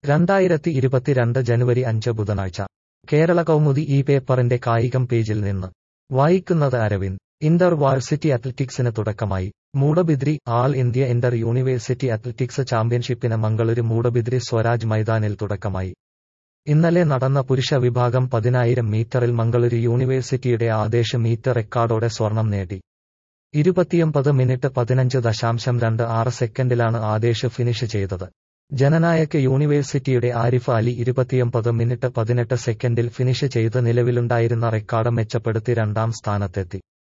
രണ്ടായിരത്തി ഇരുപത്തിരണ്ട് ജനുവരി അഞ്ച് ബുധനാഴ്ച കേരള കൗമുദി ഈ പേപ്പറിന്റെ കായികം പേജിൽ നിന്ന് വായിക്കുന്നത് അരവിന്ദ് ഇന്റർ വാഴ്സിറ്റി അത്ലറ്റിക്സിന് തുടക്കമായി Moodbidri all India inter university athletics ചാമ്പ്യൻഷിപ്പിന് മംഗളൂരു മൂടബിദ്രി സ്വരാജ് മൈതാനിൽ തുടക്കമായി ഇന്നലെ നടന്ന പുരുഷ വിഭാഗം പതിനായിരം മീറ്ററിൽ മംഗളൂരു യൂണിവേഴ്സിറ്റിയുടെ ആദേശ് മീറ്റർ റെക്കോർഡോടെ സ്വർണം നേടി ഇരുപത്തിയൊമ്പത് മിനിറ്റ് പതിനഞ്ച് ദശാംശം രണ്ട് ആറ് സെക്കൻഡിലാണ് ആദേശ് ഫിനിഷ് ചെയ്തത് ജനനായക് യൂണിവേഴ്സിറ്റിയുടെ ആരിഫ് അലി ഇരുപത്തിയൊമ്പത് മിനിറ്റ് പതിനെട്ട് സെക്കൻഡിൽ ഫിനിഷ് ചെയ്ത് നിലവിലുണ്ടായിരുന്ന റെക്കോർഡ് മെച്ചപ്പെടുത്തി രണ്ടാം സ്ഥാനത്തെത്തി